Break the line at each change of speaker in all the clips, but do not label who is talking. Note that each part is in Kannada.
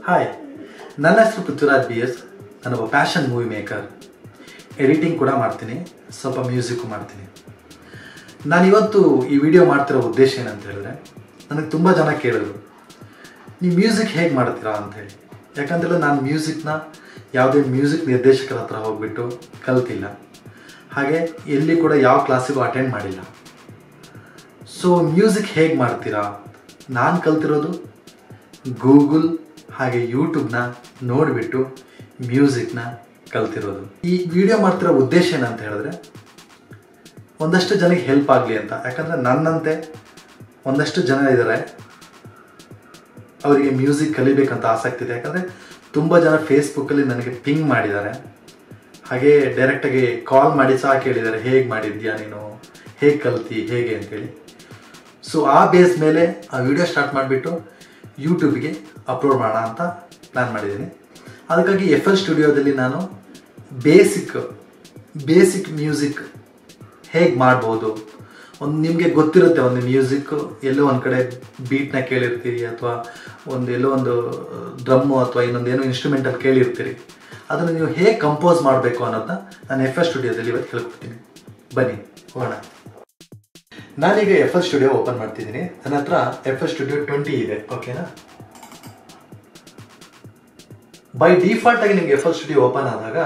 ಹಾಯ್ ನನ್ನ ಹೆಸರು ಪೃಥ್ವಿರಾಜ್ ಬಿ ಎಸ್ ನಾನೊಬ್ಬ ಪ್ಯಾಷನ್ ಮೂವಿ ಮೇಕರ್ ಎಡಿಟಿಂಗ್ ಕೂಡ ಮಾಡ್ತೀನಿ ಸ್ವಲ್ಪ ಮ್ಯೂಸಿಕ್ ಮಾಡ್ತೀನಿ ನಾನಿವತ್ತು ಈ ವಿಡಿಯೋ ಮಾಡ್ತಿರೋ ಉದ್ದೇಶ ಏನಂತ ಹೇಳಿದ್ರೆ ನನಗೆ ತುಂಬ ಜನ ಕೇಳಿದ್ರು ನೀವು ಮ್ಯೂಸಿಕ್ ಹೇಗೆ ಮಾಡ್ತೀರಾ ಅಂತೇಳಿ ಯಾಕಂತೇಳಿದ್ರೆ ನಾನು ಮ್ಯೂಸಿಕ್ನ ಯಾವುದೇ ಮ್ಯೂಸಿಕ್ ನಿರ್ದೇಶಕರ ಹತ್ರ ಹೋಗ್ಬಿಟ್ಟು ಕಲ್ತಿಲ್ಲ ಹಾಗೆ ಎಲ್ಲಿ ಕೂಡ ಯಾವ ಕ್ಲಾಸಿಗೂ ಅಟೆಂಡ್ ಮಾಡಿಲ್ಲ ಸೊ ಮ್ಯೂಸಿಕ್ ಹೇಗೆ ಮಾಡ್ತೀರಾ ನಾನು ಕಲ್ತಿರೋದು ಗೂಗಲ್ ಹಾಗೆ ಯೂಟ್ಯೂಬ್ನ ನೋಡಿಬಿಟ್ಟು ಮ್ಯೂಸಿಕ್ನ ಕಲ್ತಿರೋದು ಈ ವಿಡಿಯೋ ಮಾಡ್ತಿರೋ ಉದ್ದೇಶ ಏನಂತ ಹೇಳಿದ್ರೆ ಒಂದಷ್ಟು ಜನಕ್ಕೆ ಹೆಲ್ಪ್ ಆಗಲಿ ಅಂತ ಯಾಕಂದರೆ ನನ್ನಂತೆ ಒಂದಷ್ಟು ಜನ ಇದ್ದಾರೆ ಅವರಿಗೆ ಮ್ಯೂಸಿಕ್ ಕಲಿಬೇಕಂತ ಆಸಕ್ತಿ ಇದೆ ಯಾಕಂದರೆ ತುಂಬ ಜನ ಫೇಸ್ಬುಕ್ಕಲ್ಲಿ ನನಗೆ ಪಿಂಗ್ ಮಾಡಿದ್ದಾರೆ ಹಾಗೆ ಡೈರೆಕ್ಟಾಗಿ ಕಾಲ್ ಮಾಡಿ ಸಹ ಕೇಳಿದ್ದಾರೆ ಹೇಗೆ ಮಾಡಿದ್ಯಾ ನೀನು ಹೇಗೆ ಕಲ್ತಿ ಹೇಗೆ ಅಂತೇಳಿ ಸೊ ಆ ಬೇಸ್ ಮೇಲೆ ಆ ವಿಡಿಯೋ ಸ್ಟಾರ್ಟ್ ಮಾಡಿಬಿಟ್ಟು ಯೂಟ್ಯೂಬ್ಗೆ ಅಪ್ಲೋಡ್ ಮಾಡೋಣ ಅಂತ ಪ್ಲ್ಯಾನ್ ಮಾಡಿದ್ದೀನಿ ಅದಕ್ಕಾಗಿ ಎಫ್ ಎಲ್ ಸ್ಟುಡಿಯೋದಲ್ಲಿ ನಾನು ಬೇಸಿಕ್ ಬೇಸಿಕ್ ಮ್ಯೂಸಿಕ್ ಹೇಗೆ ಮಾಡ್ಬೋದು ಒಂದು ನಿಮಗೆ ಗೊತ್ತಿರುತ್ತೆ ಒಂದು ಮ್ಯೂಸಿಕ್ ಎಲ್ಲೋ ಒಂದು ಕಡೆ ಬೀಟ್ನ ಕೇಳಿರ್ತೀರಿ ಅಥವಾ ಒಂದು ಎಲ್ಲೋ ಒಂದು ಡ್ರಮ್ಮು ಅಥವಾ ಇನ್ನೊಂದು ಏನೋ ಇನ್ಸ್ಟ್ರೂಮೆಂಟಲ್ಲಿ ಕೇಳಿರ್ತೀರಿ ಅದನ್ನು ನೀವು ಹೇಗೆ ಕಂಪೋಸ್ ಮಾಡಬೇಕು ಅನ್ನೋದನ್ನ ನಾನು ಎಫ್ ಎಸ್ ಸ್ಟುಡಿಯೋದಲ್ಲಿ ಇವತ್ತು ಹೇಳ್ಕೊಡ್ತೀನಿ ಬನ್ನಿ ಹೋಗೋಣ ನಾನೀಗ ಎಫ್ ಎಸ್ ಸ್ಟುಡಿಯೋ ಓಪನ್ ಮಾಡ್ತಿದ್ದೀನಿ ನನ್ನ ಹತ್ರ ಎಫ್ ಎಸ್ ಸ್ಟುಡಿಯೋ ಟ್ವೆಂಟಿ ಇದೆ ಓಕೆನಾ ಬೈ ಡಿಫಾಲ್ಟ್ ಆಗಿ ನಿಮ್ಗೆ ಎಫ್ ಎಸ್ ಸ್ಟುಡಿಯೋ ಓಪನ್ ಆದಾಗ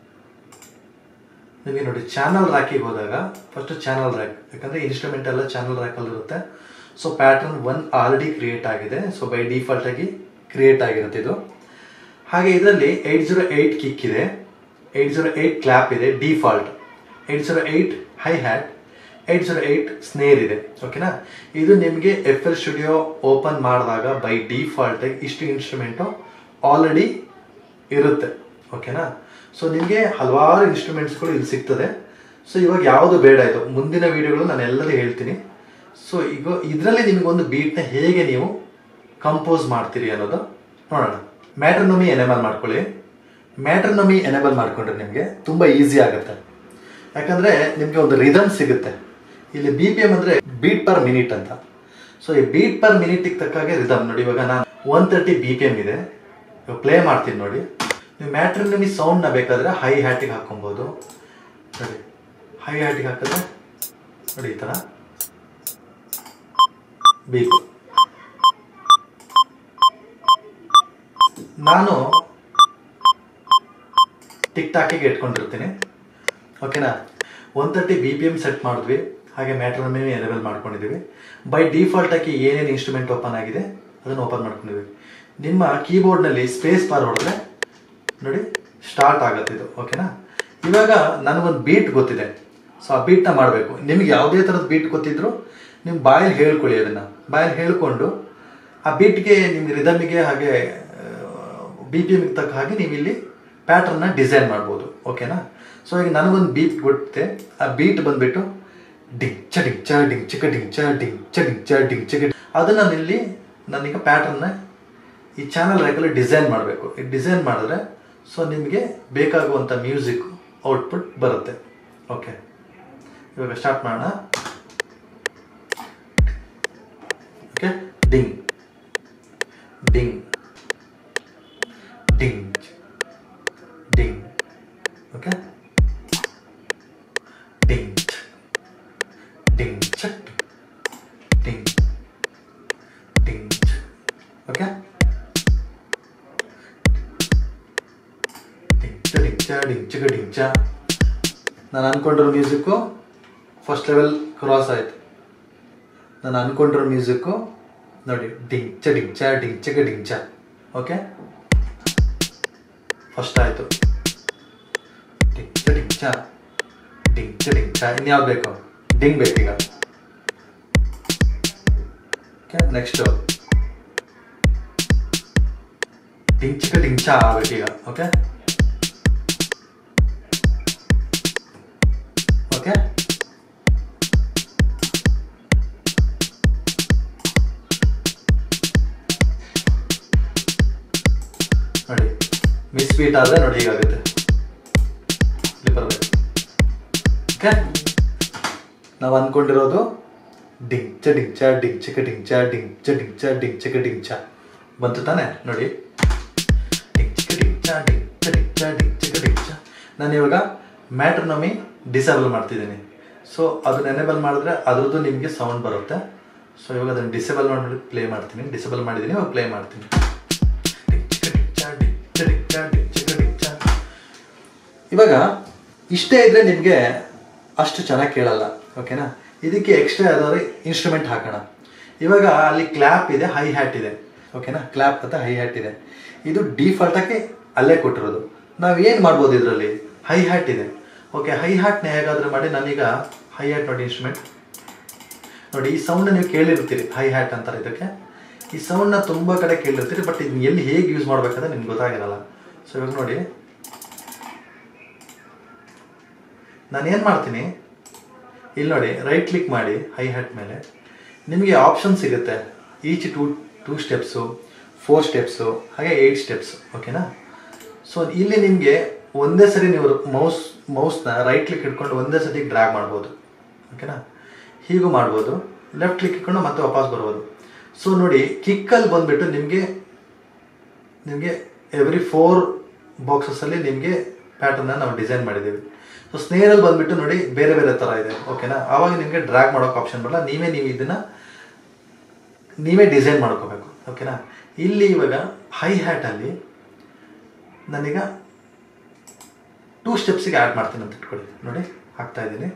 ನಿಮಗೆ ನೋಡಿ ಚಾನಲ್ ರ್ಯಾಕಿಗೆ ಹೋದಾಗ ಫಸ್ಟ್ ಚಾನಲ್ ರ್ಯಾಕ್ ಯಾಕಂದ್ರೆ ಇನ್ಸ್ಟ್ರೂಮೆಂಟ್ ಎಲ್ಲ ಚಾನಲ್ ರ್ಯಾಕಲ್ಲಿ ಇರುತ್ತೆ so pattern one already create ಆಗಿದೆ ಸೊ ಬೈ ಡಿಫಾಲ್ಟ್ ಆಗಿ ಕ್ರಿಯೇಟ್ ಆಗಿರುತ್ತೆ ಇದು ಹಾಗೆ ಇದರಲ್ಲಿ ಏಯ್ಟ್ ಜೀರೋ ಏಯ್ಟ್ ಕಿಕ್ ಇದೆ ಏಯ್ಟ್ ಜೀರೋ ಏಯ್ಟ್ ಕ್ಲಾಪ್ ಇದೆ default eight zero eight hi hat eight zero eight snare ಇದೆ ಓಕೆನಾ ಇದು ನಿಮಗೆ ಎಫ್ ಎಲ್ ಸ್ಟುಡಿಯೋ ಓಪನ್ ಮಾಡಿದಾಗ ಬೈ ಡಿಫಾಲ್ಟ್ ಇಷ್ಟು ಇನ್ಸ್ಟ್ರೂಮೆಂಟು ಆಲ್ರೆಡಿ ಇರುತ್ತೆ ಓಕೆನಾ ಸೊ ನಿಮಗೆ ಹಲವಾರು ಇನ್ಸ್ಟ್ರೂಮೆಂಟ್ಸ್ಗಳು ಇಲ್ಲಿ ಸಿಗ್ತದೆ ಸೊ ಇವಾಗ ಯಾವುದು ಬೇಡ ಇದು ಮುಂದಿನ ವಿಡಿಯೋಗಳು ನಾನು ಎಲ್ಲದೂ ಹೇಳ್ತೀನಿ ಸೊ ಈಗ ಇದರಲ್ಲಿ ನಿಮಗೊಂದು ಬೀಟ್ನ ಹೇಗೆ ನೀವು ಕಂಪೋಸ್ ಮಾಡ್ತೀರಿ ಅನ್ನೋದು ನೋಡೋಣ ಮ್ಯಾಟ್ರನೊಮಿ ಎನೇಬಲ್ ಮಾಡ್ಕೊಳ್ಳಿ ಮ್ಯಾಟ್ರನೊಮಿ ಎನೇಬಲ್ ಮಾಡ್ಕೊಂಡ್ರೆ ನಿಮಗೆ ತುಂಬ ಈಸಿ ಆಗುತ್ತೆ ಯಾಕಂದರೆ ನಿಮಗೆ ಒಂದು ರಿದಮ್ ಸಿಗುತ್ತೆ ಇಲ್ಲಿ ಬಿ ಪಿ ಎಮ್ ಅಂದರೆ ಬೀಟ್ ಪರ್ ಮಿನಿಟ್ ಅಂತ ಸೊ ಈ ಬೀಟ್ ಪರ್ ಮಿನಿಟಿಗೆ ತಕ್ಕಾಗೆ ರಿದಮ್ ನೋಡಿ ಇವಾಗ ನಾನು one thirty B P M ಇದೆ ಇವಾಗ ಪ್ಲೇ ಮಾಡ್ತೀನಿ ನೋಡಿ ನೀವು ಮ್ಯಾಟ್ರನೊಮಿ ಸೌಂಡ್ನ ಬೇಕಾದರೆ ಹೈ ಹ್ಯಾಟಿಗೆ ಹಾಕೊಬೋದು ನೋಡಿ ಹೈ ಹ್ಯಾಟಿಗೆ ಹಾಕಿದ್ರೆ ನೋಡಿ ಈ ಥರ ಬೀಪ್ ನಾನು ಟಿಕ್ ಟಾಕಿಗೆ ಇಟ್ಕೊಂಡಿರ್ತೀನಿ ಓಕೆನಾ one thirty B P M set ಮಾಡಿದ್ವಿ ಹಾಗೆ ಮ್ಯಾಟ್ರನಮಿ ಎನೇಬಲ್ ಮಾಡ್ಕೊಂಡಿದ್ದೀವಿ ಬೈ ಡಿಫಾಲ್ಟ್ ಆಗಿ ಏನೇನು ಇನ್ಸ್ಟ್ರೂಮೆಂಟ್ ಓಪನ್ ಆಗಿದೆ ಅದನ್ನು ಓಪನ್ ಮಾಡ್ಕೊಂಡಿದ್ದೀವಿ ನಿಮ್ಮ ಕೀಬೋರ್ಡ್ನಲ್ಲಿ ಸ್ಪೇಸ್ ಬಾರ್ ಹೊಡೆದ್ರೆ ನೋಡಿ ಸ್ಟಾರ್ಟ್ ಆಗುತ್ತೆ ಇದು ಓಕೆನಾ ಇವಾಗ ನನಗೊಂದು ಬೀಟ್ ಗೊತ್ತಿದೆ ಸೊ ಆ ಬೀಟ್ನ ಮಾಡಬೇಕು ನಿಮ್ಗೆ ಯಾವುದೇ ಥರದ ಬೀಟ್ ಗೊತ್ತಿದ್ರು ನಿಮ್ಮ ಬಾಯಲ್ಲಿ ಹೇಳ್ಕೊಳ್ಳಿ ಅದನ್ನು ಬಾಯಲ್ಲಿ ಹೇಳ್ಕೊಂಡು ಆ ಬೀಟ್ಗೆ ನಿಮ್ಗೆ ರಿದಮಿಗೆ ಹಾಗೆ ಬಿ ಪಿ ಎಮ್ಗೆ ತಕ್ಕ ಹಾಗೆ ನೀವು ಇಲ್ಲಿ ಪ್ಯಾಟ್ರನ್ನ ಡಿಸೈನ್ ಮಾಡ್ಬೋದು ಓಕೆನಾ ಸೊ ಈಗ ನನಗೊಂದು ಬೀಟ್ ಗೊತ್ತೆ ಆ ಬೀಟ್ ಬಂದ್ಬಿಟ್ಟು ಡಿಂಗ್ ಚ ಡಿಂಗ್ ಚ ಡಿಂಗ್ ಚಿಕ ಡಿಂಗ್ ಚ ಡಿಂಗ್ ಚ ಡಿಂಗ್ ಚ ಡಿಂಗ್ ಚಿಕ ಅದನ್ನು ನಾನಿಲ್ಲಿ ನಾನೀಗ ಪ್ಯಾಟ್ರನ್ನ ಈ ಚಾನಲ್ ರ್ಯಾಕಲ್ಲಿ ಡಿಸೈನ್ ಮಾಡಬೇಕು ಈ ಡಿಸೈನ್ ಮಾಡಿದ್ರೆ ಸೊ ನಿಮಗೆ ಬೇಕಾಗುವಂಥ ಮ್ಯೂಸಿಕ್ ಔಟ್ಪುಟ್ ಬರುತ್ತೆ ಓಕೆ ಇವಾಗ ಸ್ಟಾರ್ಟ್ ಮಾಡೋಣ ಓಕೆ ಡಿಂಗ್ ಡಿಂಗ್ ಡಿಂಗ್ ಡಿಂಗ್ ಓಕೆ ಡಿಂಗ್ ಡಿಂಗ್ ಚಟ್ ಡಿಂಗ್ ಡಿಂಗ್ ಓಕೆ ಡಿಂಚ ಡಿಂಚ ಡಿಂಚಗ ಡಿಂಚ ನಾನು ಅನ್ಕೊಂಡಿರೋ ಮ್ಯೂಸಿಕ್ಕು ಫಸ್ಟ್ ಲೆವೆಲ್ ಕ್ರಾಸ್ ಆಯಿತು ನಾನು ಅನ್ಕೊಂಡಿರೋ ಮ್ಯೂಸಿಕ್ಕು ನೋಡಿ ಡಿಂಚ ಡಿಂಚ ಡಿಂಚಗ ಡಿಂಚ ಓಕೆ ಫಸ್ಟ್ ಆಯಿತು ಡಿಂಚ ಡಿಂಚ ಡಿಂಚ ಡಿಂಚ ಇನ್ಯಾವ್ದು ಬೇಕು ಡಿಂಗ್ ಬೇಕೀಗ ಓಕೆ ನೆಕ್ಸ್ಟು ಡಿಂಚಿಕ ಡಿಂಚ ಆಗ್ಬೇಕೀಗ ಓಕೆ ಓಕೆ ನೋಡಿ ಮಿಸ್ ಬೀಟ್ ಆದರೆ ನೋಡಿ ಹೀಗಾಗುತ್ತೆ ಇಲ್ಲಿ ಬರಬೇಕು ಓಕೆ ನಾವು ಅಂದ್ಕೊಂಡಿರೋದು ಡಿಂಗ್ ಚ ಡಿಂಗ್ ಚ ಡಿಂಗ್ ಚಿಕ ಡಿಂಗ್ ಚ ಡಿಂಗ್ ಚ ಡಿಂಗ್ ಚ ಡಿಂಗ್ ಚಿಕ ಡಿಂಗ್ ಚ ಬಂತು ತಾನೆ ನೋಡಿ ಚ ಡಿಕ್ ಚ ಡಿಕ್ ಚ ಡಿಕ್ ಚ ಡಿಕ್ ಚ ನಾನು ಇವಾಗ ಮ್ಯಾಟ್ರನಮಿ ಡಿಸೇಬಲ್ ಮಾಡ್ತಿದ್ದೀನಿ ಸೊ ಅದನ್ನ ಎನೇಬಲ್ ಮಾಡಿದ್ರೆ ಅದ್ರದ್ದು ನಿಮಗೆ ಸೌಂಡ್ ಬರುತ್ತೆ ಸೊ ಇವಾಗ ಅದನ್ನು ಡಿಸೇಬಲ್ ಮಾಡಿ ಪ್ಲೇ ಮಾಡ್ತೀನಿ ಡಿಸೇಬಲ್ ಮಾಡಿದ್ದೀನಿ ಇವಾಗ ಪ್ಲೇ ಮಾಡ್ತೀನಿ ಇವಾಗ ಇಷ್ಟೇ ಇದ್ರೆ ನಿಮಗೆ ಅಷ್ಟು ಚೆನ್ನಾಗಿ ಕೇಳಲ್ಲ ಓಕೆನಾ ಇದಕ್ಕೆ ಎಕ್ಸ್ಟ್ರಾ ಯಾವ್ದಾದ್ರು ಇನ್ಸ್ಟ್ರೂಮೆಂಟ್ ಹಾಕೋಣ ಇವಾಗ ಅಲ್ಲಿ ಕ್ಲ್ಯಾಪ್ ಇದೆ ಹೈ ಹ್ಯಾಟ್ ಇದೆ ಓಕೆನಾ ಕ್ಲ್ಯಾಪ್ ಅಂತ ಹೈ ಹ್ಯಾಟ್ ಇದೆ ಇದು ಡಿಫಾಲ್ಟಾಗಿ ಅಲ್ಲೇ ಕೊಟ್ಟಿರೋದು ನಾವು ಏನು ಮಾಡ್ಬೋದು ಇದರಲ್ಲಿ ಹೈ ಹ್ಯಾಟ್ ಇದೆ ಓಕೆ ಹೈ ಹ್ಯಾಟ್ನ ಹೇಗಾದ್ರೂ ಮಾಡಿ ನಾನೀಗ ಹೈ ಹ್ಯಾಟ್ ನೋಡಿ ಇನ್ಸ್ಟ್ರೂಮೆಂಟ್ ನೋಡಿ ಈ ಸೌಂಡ್ ನೀವು ಕೇಳಿರ್ತೀರಿ ಹೈ ಹ್ಯಾಟ್ ಅಂತಾರೆ ಇದಕ್ಕೆ ಈ ಸೌಂಡ್ನ ತುಂಬ ಕಡೆ ಕೇಳಿರ್ತೀರಿ ಬಟ್ ಇದನ್ನ ಎಲ್ಲಿ ಹೇಗೆ ಯೂಸ್ ಮಾಡ್ಬೇಕಂದ್ರೆ ನಿಮ್ಗೆ ಗೊತ್ತಾಗಿರಲ್ಲ ಸೊ ಇವಾಗ ನೋಡಿ ನಾನು ಏನು ಮಾಡ್ತೀನಿ ಇಲ್ಲಿ ನೋಡಿ ರೈಟ್ ಕ್ಲಿಕ್ ಮಾಡಿ ಹೈ ಹ್ಯಾಟ್ ಮೇಲೆ ನಿಮಗೆ ಆಪ್ಷನ್ ಸಿಗುತ್ತೆ each two two steps four steps ಹಾಗೆ ಏಯ್ಟ್ ಸ್ಟೆಪ್ಸ್ ಓಕೆನಾ ಸೊ ಇಲ್ಲಿ ನಿಮಗೆ ಒಂದೇ ಸರಿ ನೀವು ಮೌಸ್ ಮೌಸ್ನ ರೈಟ್ ಕ್ಲಿಕ್ ಇಟ್ಕೊಂಡು ಒಂದೇ ಸತಿ ಡ್ರ್ಯಾಗ್ ಮಾಡ್ಬೋದು ಓಕೆನಾ ಹೀಗೂ ಮಾಡ್ಬೋದು ಲೆಫ್ಟ್ ಕ್ಲಿಕ್ ಇಟ್ಕೊಂಡು ಮತ್ತೆ ವಾಪಸ್ ಬರ್ಬೋದು ಸೊ ನೋಡಿ ಕಿಕ್ಕಲ್ಲಿ ಬಂದ್ಬಿಟ್ಟು ನಿಮಗೆ ನಿಮಗೆ ಎವ್ರಿ ಫೋರ್ ಬಾಕ್ಸಸ್ಸಲ್ಲಿ ನಿಮಗೆ ಪ್ಯಾಟರ್ನ ನಾವು ಡಿಸೈನ್ ಮಾಡಿದ್ದೀವಿ ಸೊ ಸ್ನೇರಲ್ಲಿ ಬಂದ್ಬಿಟ್ಟು ನೋಡಿ ಬೇರೆ ಬೇರೆ ಥರ ಇದೆ ಓಕೆನಾ ಆವಾಗ ನಿಮಗೆ ಡ್ರ್ಯಾಗ್ ಮಾಡೋಕೆ ಆಪ್ಷನ್ ಬರಲ್ಲ ನೀವೇ ನೀವು ಇದನ್ನು ನೀವೇ ಡಿಸೈನ್ ಮಾಡ್ಕೋಬೇಕು ಓಕೆನಾ ಇಲ್ಲಿ ಇವಾಗ ಹೈ ಹ್ಯಾಟಲ್ಲಿ ನಾನೀಗ ಟೂ ಸ್ಟೆಪ್ಸಿಗೆ ಆ್ಯಡ್ ಮಾಡ್ತೀನಿ ಅಂತ ಇಟ್ಕೊಳ್ಳಿ ನೋಡಿ ಹಾಕ್ತಾ ಇದ್ದೀನಿ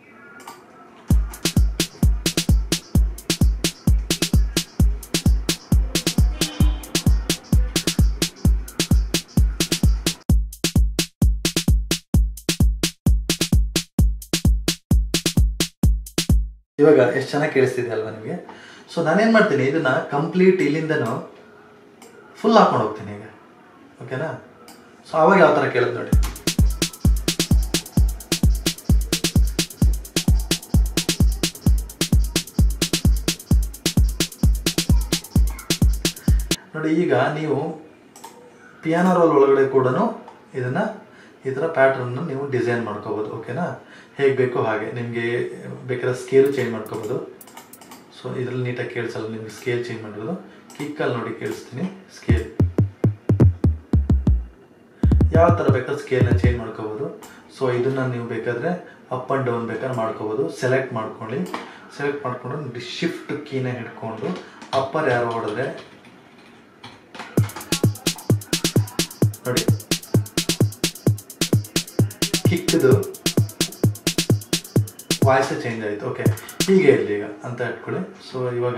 ಇವಾಗ ಎಷ್ಟು ಚೆನ್ನಾಗಿ ಕೇಳಿಸ್ತಿದೆ ಅಲ್ವಾ ನಿಮಗೆ ಸೊ ನಾನೇನು ಮಾಡ್ತೀನಿ ಇದನ್ನ ಕಂಪ್ಲೀಟ್ ಇಲ್ಲಿಂದನೂ ಫುಲ್ ಹಾಕೊಂಡು ಹೋಗ್ತೀನಿ ಈಗ ಓಕೆನಾ ಸೊ ಅವಾಗ ಯಾವ ಥರ ಕೇಳುತ್ತೆ ನೋಡಿ ನೋಡಿ ಈಗ ನೀವು ಪಿಯಾನೋ ರೋಲ್ ಒಳಗಡೆ ಕೂಡ ಇದನ್ನ ಈ ಥರ ಪ್ಯಾಟ್ರನ್ನ ನೀವು ಡಿಸೈನ್ ಮಾಡ್ಕೋಬೋದು ಓಕೆನಾ ಹೇಗೆ ಬೇಕೋ ಹಾಗೆ ನಿಮಗೆ ಬೇಕಾದ್ರೆ ಸ್ಕೇಲ್ ಚೇಂಜ್ ಮಾಡ್ಕೋಬೋದು ಸೊ ಇದರಲ್ಲಿ ನೀಟಾಗಿ ಕೇಳಿಸಲ್ಲ ನಿಮ್ಗೆ ಸ್ಕೇಲ್ ಚೇಂಜ್ ಮಾಡಿರೋದು ಕಿಕ್ಕಲ್ಲಿ ನೋಡಿ ಕೇಳಿಸ್ತೀನಿ ಸ್ಕೇಲ್ ಯಾವ ಥರ ಬೇಕಾದ್ರೆ ಸ್ಕೇಲ್ನ ಚೇಂಜ್ ಮಾಡ್ಕೋಬೋದು ಸೊ ಇದನ್ನು ನೀವು ಬೇಕಾದರೆ ಅಪ್ ಆ್ಯಂಡ್ ಡೌನ್ ಬೇಕಾದ್ರೆ ಮಾಡ್ಕೋಬೋದು ಸೆಲೆಕ್ಟ್ ಮಾಡ್ಕೊಳ್ಳಿ ಸೆಲೆಕ್ಟ್ ಮಾಡಿಕೊಂಡು ಶಿಫ್ಟ್ ಕೀನ ಹಿಡ್ಕೊಂಡು ಅಪ್ಪರ್ ಯಾರು ಹೊಡೆದ್ರೆ ನೋಡಿ ಕಿಕ್ದು ವಾಯ್ಸ್ ಚೇಂಜ್ ಆಯಿತು ಓಕೆ ಹೀಗೆ ಇರಲಿ ಈಗ ಅಂತ ಇಟ್ಕೊಳ್ಳಿ ಸೊ ಇವಾಗ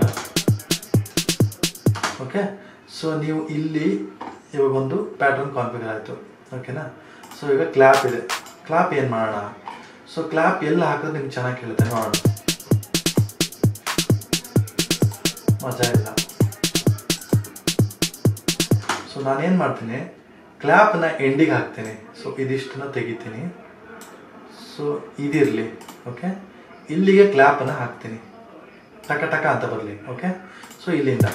ಓಕೆ ಸೊ ನೀವು ಇಲ್ಲಿ ಇವಾಗ ಒಂದು ಪ್ಯಾಟರ್ನ್ ಕಾನ್ಫಿಗರ್ ಆಯಿತು ಓಕೆನಾ ಸೊ ಈಗ ಕ್ಲಾಪ್ ಇದೆ ಕ್ಲಾಪ್ ಏನು ಮಾಡೋಣ ಸೊ ಕ್ಲಾಪ್ ಎಲ್ಲ ಹಾಕಿದ್ರೆ ನಿಮ್ಗೆ ಚೆನ್ನಾಗಿ ಕೇಳುತ್ತೆ ನೋಡೋಣ ಮಜಾ ಇಲ್ಲ ಸೊ ನಾನೇನು ಮಾಡ್ತೀನಿ ಕ್ಲ್ಯಾಪ್ನ ಎಂಡಿಗೆ ಹಾಕ್ತೀನಿ ಸೊ ಇದಿಷ್ಟನ್ನ ತೆಗಿತೀನಿ ಸೊ ಇದಿರಲಿ ಓಕೆ ಇಲ್ಲಿಗೆ ಕ್ಲ್ಯಾಪನ್ನು ಹಾಕ್ತೀನಿ ಟಕ ಟಕ ಅಂತ ಬರಲಿ ಓಕೆ ಸೊ ಇಲ್ಲಿಂದ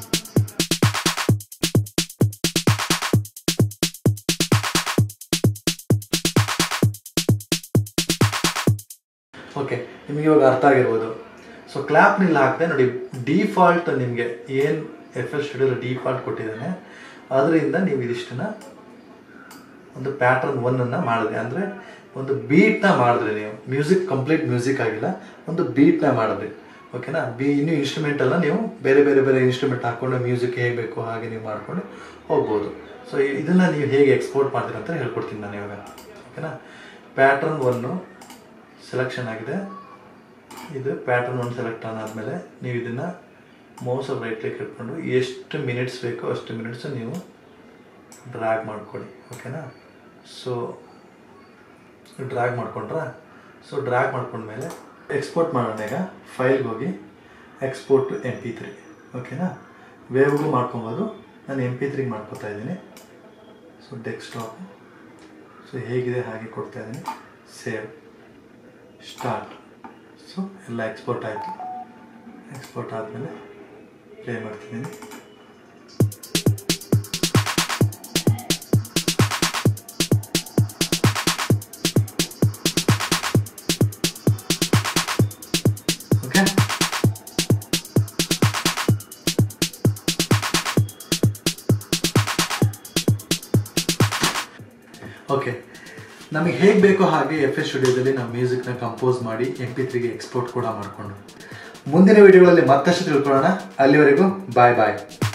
ಓಕೆ ನಿಮಗೆ ಇವಾಗ ಅರ್ಥ ಆಗಿರ್ಬೋದು ಸೊ ಕ್ಲ್ಯಾಪ್ನಿಲ್ಲ ಹಾಕಿದೆ ನೋಡಿ ಡಿಫಾಲ್ಟ್ ನಿಮಗೆ ಏನು ಎಫ್ ಎಲ್ ಸ್ಟುಡಿಯೋದ ಡಿಫಾಲ್ಟ್ ಕೊಟ್ಟಿದ್ದಾನೆ ಅದರಿಂದ ನೀವು ಇದಿಷ್ಟನ್ನ ಒಂದು ಪ್ಯಾಟರ್ನ್ ಒನ್ನನ್ನು ಮಾಡಿದ್ರಿ ಅಂದರೆ ಒಂದು ಬೀಟ್ನ ಮಾಡಿದ್ರಿ ನೀವು ಮ್ಯೂಸಿಕ್ ಕಂಪ್ಲೀಟ್ ಮ್ಯೂಸಿಕ್ ಆಗಿಲ್ಲ ಒಂದು ಬೀಟ್ನ ಮಾಡಿದ್ರಿ ಓಕೆನಾ ಬಿ ಇನ್ನೂ ಇನ್ಸ್ಟ್ರೂಮೆಂಟೆಲ್ಲ ನೀವು ಬೇರೆ ಬೇರೆ ಬೇರೆ ಇನ್ಸ್ಟ್ರೂಮೆಂಟ್ ಹಾಕ್ಕೊಂಡು ಮ್ಯೂಸಿಕ್ ಹೇಗೆ ಬೇಕು ಹಾಗೆ ನೀವು ಮಾಡ್ಕೊಂಡು ಹೋಗ್ಬೋದು ಸೊ ಇದನ್ನು ನೀವು ಹೇಗೆ ಎಕ್ಸ್ಪೋರ್ಟ್ ಮಾಡ್ತೀರ ಅಂತ ಹೇಳ್ಕೊಡ್ತೀನಿ ನಾನು ಇವಾಗ ಓಕೆನಾ ಪ್ಯಾಟ್ರನ್ ಒನ್ನು ಸೆಲೆಕ್ಷನ್ ಆಗಿದೆ ಇದು ಪ್ಯಾಟರ್ನ್ ಒಂದು ಸೆಲೆಕ್ಟ್ ಆದಮೇಲೆ ನೀವು ಇದನ್ನು ಮೌಸಲ್ಲಿ ರೈಟ್ ಕ್ಲಿಕ್ ಇಟ್ಕೊಂಡು ಎಷ್ಟು ಮಿನಿಟ್ಸ್ ಬೇಕೋ ಅಷ್ಟು ಮಿನಿಟ್ಸ್ ನೀವು ಡ್ರ್ಯಾಗ್ ಮಾಡ್ಕೊಳ್ಳಿ ಓಕೆನಾ ಸೊ ಡ್ರ್ಯಾಗ್ ಮಾಡ್ಕೊಂಡ್ರಾ ಸೊ ಡ್ರ್ಯಾಗ್ ಮಾಡ್ಕೊಂಡ್ಮೇಲೆ ಎಕ್ಸ್ಪೋರ್ಟ್ ಮಾಡೋಣ ಈಗ ಫೈಲ್ಗೆ ಹೋಗಿ export to M P three ಓಕೆನಾ ವೇವ್ಗೂ ಮಾಡ್ಕೊಬೋದು ನಾನು ಎಮ್ ಪಿ ತ್ರೀಗೆ ಮಾಡ್ಕೊತಾ ಇದ್ದೀನಿ ಸೊ ಡೆಸ್ಕ್ಟಾಪ್ ಸೊ ಹೇಗಿದೆ ಹಾಗೆ ಕೊಡ್ತಾ ಇದ್ದೀನಿ ಸೇವ್ ಸ್ಟಾರ್ಟ್ ಸೊ ಎಲ್ಲ ಎಕ್ಸ್ಪೋರ್ಟ್ ಆಯಿತು ಎಕ್ಸ್ಪೋರ್ಟ್ ಆದಮೇಲೆ ಪ್ಲೇ ಮಾಡ್ತಿದ್ದೀನಿ ಓಕೆ ಓಕೆ ನಮಗೆ ಹೇಗೆ ಬೇಕೋ ಹಾಗೆ ಎಫ್ ಎಸ್ ಸ್ಟುಡಿಯೋದಲ್ಲಿ ನಾವು ಮ್ಯೂಸಿಕ್ನ ಕಂಪೋಸ್ ಮಾಡಿ ಎಂ ಪಿ ತ್ರೀಗೆ ಎಕ್ಸ್ಪೋರ್ಟ್ ಕೂಡ ಮಾಡಿಕೊಂಡು ಮುಂದಿನ ವಿಡಿಯೋಗಳಲ್ಲಿ ಮತ್ತಷ್ಟು ತಿಳ್ಕೊಳ್ಳೋಣ ಅಲ್ಲಿವರೆಗೂ ಬಾಯ್ ಬಾಯ್